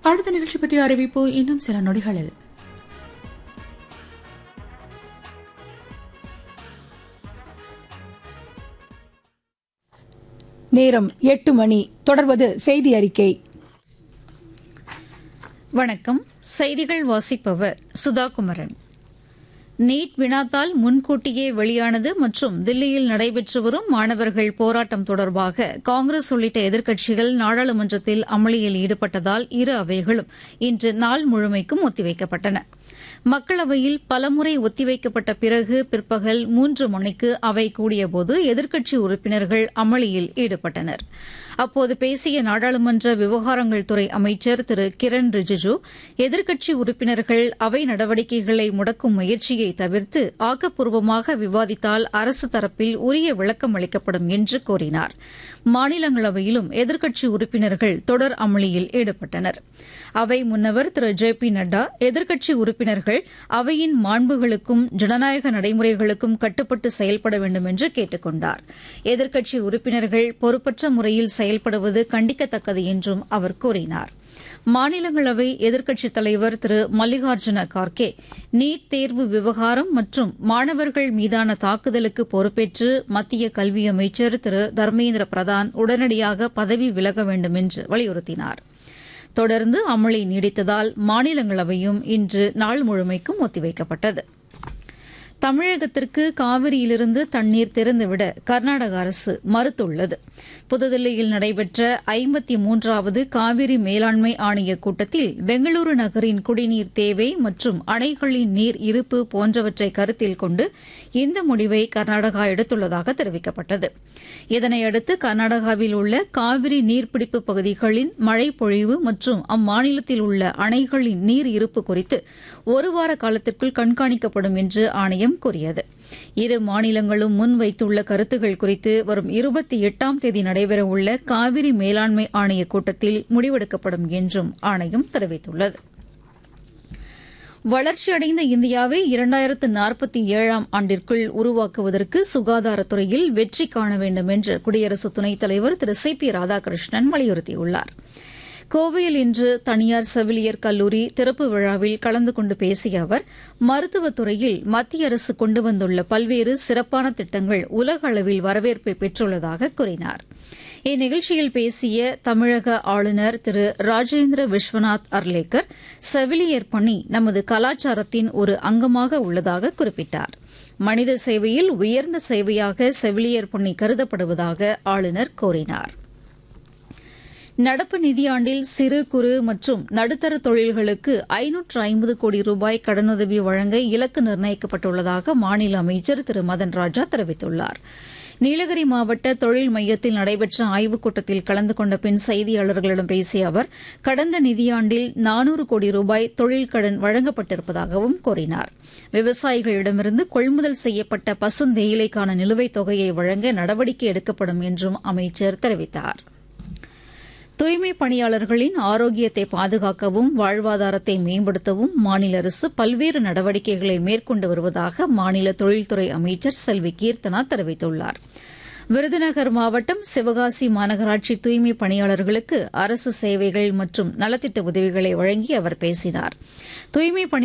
அடுத்த நிகழ்ச்சி பற்றிய அறிவிப்பு இன்னும் சில நொடிகளில் நேரம் எட்டு மணி தொடர்வது செய்தி அறிக்கை வணக்கம் செய்திகள் வாசிப்பவர் சுதாகுமரன் நீட் வினாத்தால் முன்கூட்டியே வெளியானது மற்றும் தில்லியில் நடைபெற்று வரும் மாணவர்கள் போராட்டம் தொடர்பாக காங்கிரஸ் உள்ளிட்ட எதிர்க்கட்சிகள் நாடாளுமன்றத்தில் அமளியில் ஈடுபட்டதால் இரு அவைகளும் இன்று நாள் முழுமைக்கும் ஒத்திவைக்கப்பட்டன மக்களவையில் பலமுறை ஒத்திவைக்கப்பட்ட பிறகு பிற்பகல் மூன்று மணிக்கு அவை கூடியபோது எதிர்க்கட்சி உறுப்பினர்கள் அமளியில் ஈடுபட்டனர் அப்போது பேசிய நாடாளுமன்ற விவகாரங்கள் துறை அமைச்சர் திரு கிரண் ரிஜிஜு எதிர்க்கட்சி உறுப்பினர்கள் அவை நடவடிக்கைகளை முடக்கும் முயற்சியை தவிர்த்து ஆக்கப்பூர்வமாக விவாதித்தால் அரசு தரப்பில் உரிய விளக்கம் அளிக்கப்படும் என்று கூறினார் மாநிலங்களவையிலும் எதிர்க்கட்சி உறுப்பினர்கள் தொடர் அமளியில் ஈடுபட்டனர் அவை முன்னவர் திரு ஜே பி நட்டா எதிர்க்கட்சி உறுப்பினர்கள் அவையின் மாண்புகளுக்கும் ஜனநாயக நடைமுறைகளுக்கும் கட்டுப்பட்டு செயல்பட வேண்டும் என்று கேட்டுக் கொண்டார் எதிர்க்கட்சி உறுப்பினர்கள் பொறுப்பற்ற முறையில் செயல்படுவது கண்டிக்கத்தக்கது என்றும் அவர் கூறினார் மாநிலங்களவை எதிர்க்கட்சித் தலைவர் திரு மல்லிகார்ஜுன கார்கே நீட் தேர்வு விவகாரம் மற்றும் மாணவர்கள் மீதான தாக்குதலுக்கு பொறுப்பேற்று மத்திய கல்வி அமைச்சர் திரு தர்மேந்திர பிரதான் உடனடியாக பதவி விலக வேண்டும் என்று வலியுறுத்தினார் தொடர்ந்து அமளி நீடித்ததால் மாநிலங்களவையும் இன்று நாள் முழுமைக்கும் ஒத்திவைக்கப்பட்டது தமிழகத்திற்கு காவிரியிலிருந்து தண்ணீர் திறந்துவிட கர்நாடக அரசு மறுத்துள்ளது புதுதில்லியில் நடைபெற்ற ஐம்பத்தி மூன்றாவது காவிரி மேலாண்மை ஆணைய கூட்டத்தில் பெங்களூரு நகரின் குடிநீர் தேவை மற்றும் அணைகளின் நீர் இருப்பு போன்றவற்றை கருத்தில் கொண்டு இந்த முடிவை கர்நாடகா எடுத்துள்ளதாக தெரிவிக்கப்பட்டது இதனையடுத்து கர்நாடகாவில் உள்ள காவிரி நீர்பிடிப்பு பகுதிகளின் மழை பொழிவு மற்றும் அம்மாநிலத்தில் உள்ள அணைகளின் நீர் இருப்பு குறித்து ஒருவார காலத்திற்குள் கண்காணிக்கப்படும் என்று ஆணையம் ஆணையம் கூறியது இரு மாநிலங்களும் முன்வைத்துள்ள கருத்துகள் குறித்து வரும் இருபத்தி எட்டாம் தேதி நடைபெறவுள்ள காவிரி மேலாண்மை ஆணைய கூட்டத்தில் முடிவெடுக்கப்படும் என்றும் ஆணையம் தெரிவித்துள்ளது வளர்ச்சியடைந்த இந்தியாவை இரண்டாயிரத்து நாற்பத்தி ஏழாம் ஆண்டிற்குள் உருவாக்குவதற்கு சுகாதாரத்துறையில் வெற்றி காண வேண்டும் என்று குடியரசு துணைத் தலைவர் திரு சி பி ராதாகிருஷ்ணன் வலியுறுத்தியுள்ளாா் கோவையில் இன்று தனியார் செவிலியர் கல்லூரி திறப்பு விழாவில் கலந்து கொண்டு பேசிய அவர் மருத்துவத்துறையில் மத்திய அரசு கொண்டு வந்துள்ள பல்வேறு சிறப்பான திட்டங்கள் உலக அளவில் வரவேற்பை பெற்றுள்ளதாக கூறினார் இந்நிகழ்ச்சியில் பேசிய தமிழக ஆளுநர் திரு ராஜேந்திர விஸ்வநாத் அர்லேக்கர் செவிலியர் பணி நமது கலாச்சாரத்தின் ஒரு அங்கமாக உள்ளதாக குறிப்பிட்டார் மனித சேவையில் உயர்ந்த சேவையாக செவிலியர் பணி கருதப்படுவதாக ஆளுநர் கூறினாா் நடப்பு நிதியாண்டில் சிறு குறு மற்றும் நடுத்தர தொழில்களுக்கு ஐநூற்று ஐம்பது கோடி ரூபாய் கடனுதவி வழங்க இலக்கு நிர்ணயிக்கப்பட்டுள்ளதாக மாநில அமைச்சர் திரு மதன் ராஜா தெரிவித்துள்ளார் நீலகிரி மாவட்ட தொழில் மையத்தில் நடைபெற்ற ஆய்வுக் கூட்டத்தில் கலந்து கொண்ட பின் செய்தியாளர்களிடம் பேசிய அவர் கடந்த நிதியாண்டில் நானூறு கோடி ரூபாய் தொழில் கடன் வழங்கப்பட்டிருப்பதாகவும் கூறினார் விவசாயிகளிடமிருந்து கொள்முதல் செய்யப்பட்ட பசுந்தேயிலைக்கான நிலுவைத் தொகையை வழங்க நடவடிக்கை எடுக்கப்படும் என்றும் அமைச்சர் தெரிவித்தாா் தூய்மை பணியாளர்களின் ஆரோக்கியத்தை பாதுகாக்கவும் வாழ்வாதாரத்தை மேம்படுத்தவும் மாநில அரசு பல்வேறு நடவடிக்கைகளை மேற்கொண்டு வருவதாக மாநில தொழில்துறை அமைச்சர் செல்வி கீர்த்தனா தெரிவித்துள்ளார் விருதுநகர் மாவட்டம் சிவகாசி மாநகராட்சி தூய்மை பணியாளர்களுக்கு அரசு சேவைகள் மற்றும் நலத்திட்ட உதவிகளை வழங்கி அவர் பேசினார் தூய்மை பணி